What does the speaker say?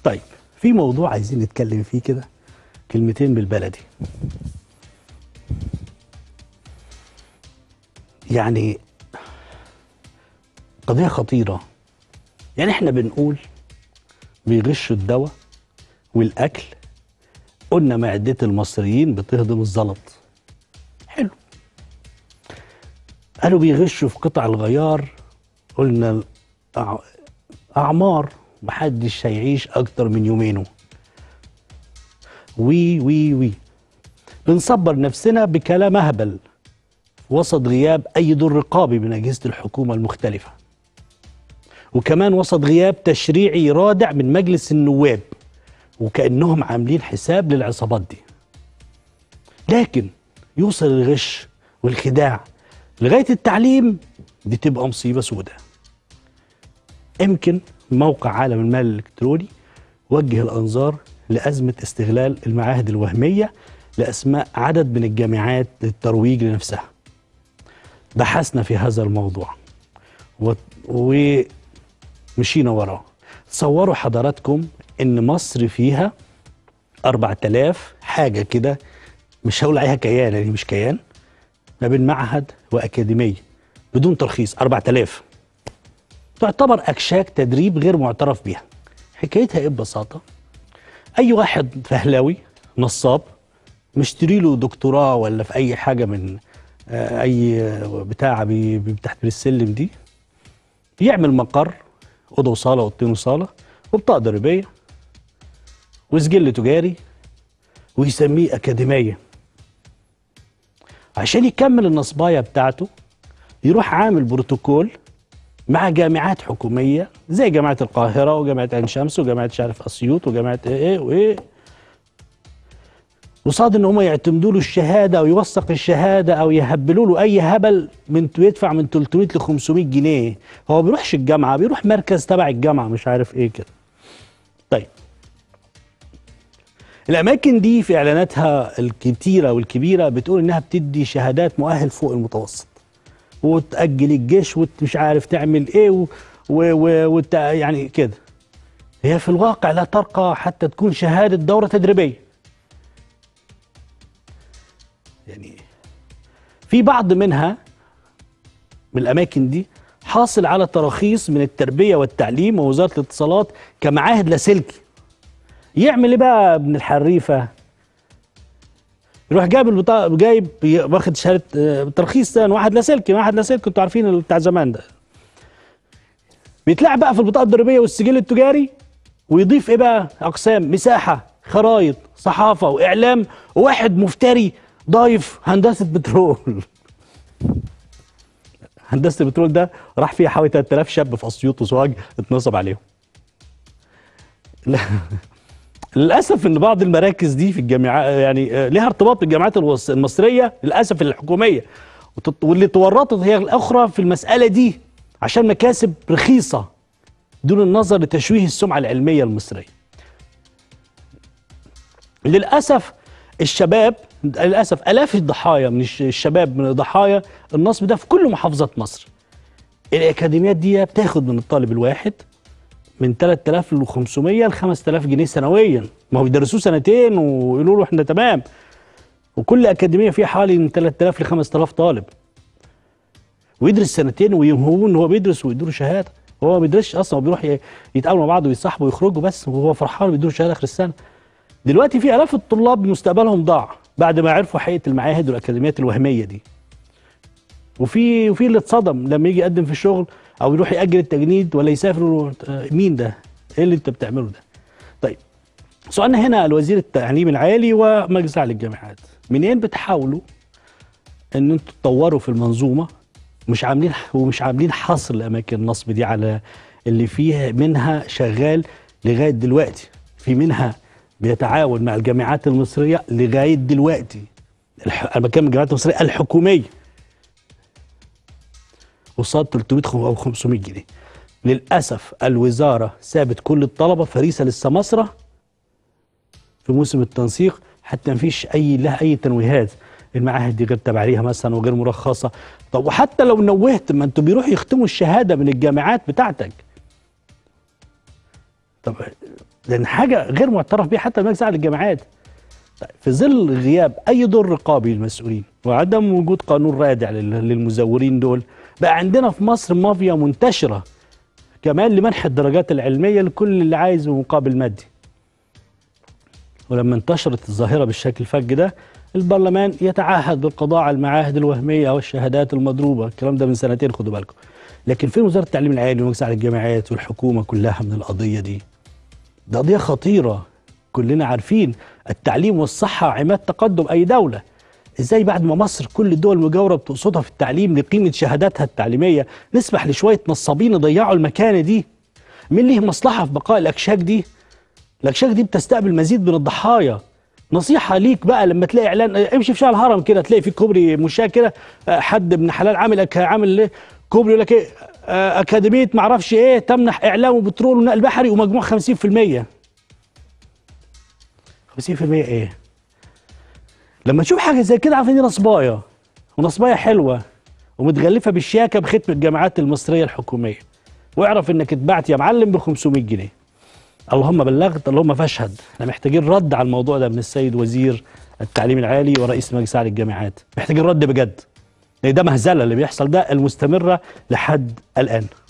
طيب في موضوع عايزين نتكلم فيه كده كلمتين بالبلدي يعني قضية خطيرة يعني احنا بنقول بيغشوا الدواء والأكل قلنا معدة المصريين بتهضم الزلط حلو قالوا بيغشوا في قطع الغيار قلنا الأع- أعمار محدش هيعيش أكتر من يومينه وي وي وي بنصبر نفسنا بكلام أهبل وسط غياب أي دور رقابي من أجهزة الحكومة المختلفة وكمان وسط غياب تشريعي رادع من مجلس النواب وكأنهم عاملين حساب للعصابات دي لكن يوصل الغش والخداع لغاية التعليم دي تبقى مصيبة سوداء يمكن موقع عالم المال الإلكتروني وجه الأنظار لأزمة استغلال المعاهد الوهمية لأسماء عدد من الجامعات للترويج لنفسها بحثنا في هذا الموضوع و... ومشينا وراه تصوروا حضراتكم ان مصر فيها 4000 حاجه كده مش هقول عليها كيان يعني مش كيان ما بين معهد واكاديميه بدون ترخيص 4000 تعتبر اكشاك تدريب غير معترف بها حكايتها ايه ببساطه اي واحد فهلاوي نصاب مشتري له دكتوراه ولا في اي حاجه من آه، اي بتاع بي- بي- تحت السلم دي يعمل مقر اوضه وصاله اوضتين وصاله وبطاقه ضريبيه وسجل تجاري ويسميه اكاديميه عشان يكمل النصبايه بتاعته يروح عامل بروتوكول مع جامعات حكوميه زي جامعه القاهره وجامعه عين شمس وجامعه مش عارف اسيوط وجامعه ايه ايه وايه وصاد ان هم يعتمدوا له الشهاده او يوثق الشهاده او يهبلوا له اي هبل من يدفع من 300 ل 500 جنيه هو ما بيروحش الجامعه بيروح مركز تبع الجامعه مش عارف ايه كده طيب الاماكن دي في اعلاناتها الكتيره والكبيره بتقول انها بتدي شهادات مؤهل فوق المتوسط وتاجل الجيش ومش عارف تعمل ايه و و و وت يعني كده هي في الواقع لا ترقى حتى تكون شهاده دوره تدريبيه يعني في بعض منها من الاماكن دي حاصل على تراخيص من التربيه والتعليم ووزاره الاتصالات كمعاهد لاسلكي يعمل ايه بقى ابن الحريفه يروح جايب البطاقه جايب واخد شهاده آه، ترخيص ثاني واحد لاسلكي واحد لاسلكي انتوا عارفين بتاع زمان ده بيتلعب بقى في البطاقه الضريبيه والسجل التجاري ويضيف ايه بقى اقسام مساحه خرايط صحافه واعلام وواحد مفتري ضايف هندسه بترول هندسه البترول ده راح فيها حوالي 3000 شاب في اسيوط وسوهاج اتنصب عليهم لا للاسف ان بعض المراكز دي في الجامعات يعني آه، لها ارتباط بالجامعات الوص- المصريه للاسف الحكوميه وتط- واللي تورطت هي الاخرى في المساله دي عشان مكاسب رخيصه دون النظر لتشويه السمعه العلميه المصريه. للاسف الشباب للاسف الاف الضحايا من الش- الشباب من الضحايا النصب ده في كل محافظات مصر. الاكاديميات دي بتاخد من الطالب الواحد من 3500 ل 5000 جنيه سنويا ما هو بيدرسوه سنتين ويقولوا له احنا تمام وكل اكاديميه فيها حوالي من 3000 ل 5000 طالب ويدرس سنتين ويهموه ان هو بيدرس ويدوله شهاده هو ما بيدرسش اصلا هو بيروح ي- يتقابلوا مع بعض ويصاحبوا ويخرجوا بس وهو فرحان بيدوله شهاده اخر السنه دلوقتي في الاف الطلاب مستقبلهم ضاع بعد ما عرفوا حقيقه المعاهد والاكاديميات الوهميه دي وفي وفي اللي اتصدم لما يجي يقدم في الشغل او يروح ياجل التجنيد ولا يسافر يقولوا آه، مين ده؟ ايه اللي انت بتعمله ده؟ طيب سؤالنا هنا الوزير التعليم العالي ومجلس اعلى الجامعات منين بتحاولوا ان انتوا تطوروا في المنظومه مش عاملين ومش عاملين حصر لاماكن النصب دي على اللي فيها منها شغال لغايه دلوقتي في منها بيتعاون مع الجامعات المصريه لغايه دلوقتي الح... انا بتكلم الجامعات المصريه الحكوميه قصاد 300 خم- او 500 جنيه للاسف الوزاره سابت كل الطلبه فريسه للسماسره في موسم التنسيق حتى ما فيش اي لها اي تنويهات المعاهد دي غير تبع ليها مثلا وغير مرخصه طب وحتى لو نوهت ما انتوا بيروحوا يختموا الشهاده من الجامعات بتاعتك طب لان حاجه غير معترف بيها حتى المجلس الاعلى للجامعات طيب في ظل غياب اي دور رقابي للمسؤولين وعدم وجود قانون رادع لل- للمزورين دول بقى عندنا في مصر مافيا منتشره كمان لمنح الدرجات العلميه لكل اللي عايز مقابل مادي ولما انتشرت الظاهره بالشكل الفج ده البرلمان يتعهد بالقضاء على المعاهد الوهميه والشهادات المضروبه الكلام ده من سنتين خدوا بالكم لكن فين وزاره التعليم العالي ومجلس على الجامعات والحكومه كلها من القضيه دي ده قضيه خطيره كلنا عارفين التعليم والصحه عماد تقدم اي دوله ازاي بعد ما مصر كل الدول المجاوره بتقصدها في التعليم لقيمه شهاداتها التعليميه نسمح لشويه نصابين يضيعوا المكانه دي مين ليه مصلحه في بقاء الاكشاك دي الاكشاك دي بتستقبل مزيد من الضحايا نصيحه ليك بقى لما تلاقي اعلان اه، امشي في شارع الهرم كده تلاقي في كوبري مشاه كده اه، حد ابن حلال عامل أك- عامل ايه كوبري يقول لك ايه اه، اكاديميه معرفش ايه تمنح اعلام وبترول ونقل بحري ومجموع 50% 50% ايه لما تشوف حاجه زي كده عارف ان دي نصبايه ونصبايه حلوه ومتغلفه بالشياكه بختم الجامعات المصريه الحكوميه واعرف انك اتبعت يا معلم ب 500 جنيه اللهم بلغت اللهم فاشهد احنا محتاجين رد على الموضوع ده من السيد وزير التعليم العالي ورئيس مجلس اعلى الجامعات محتاجين رد بجد لان ده مهزله اللي بيحصل ده المستمره لحد الان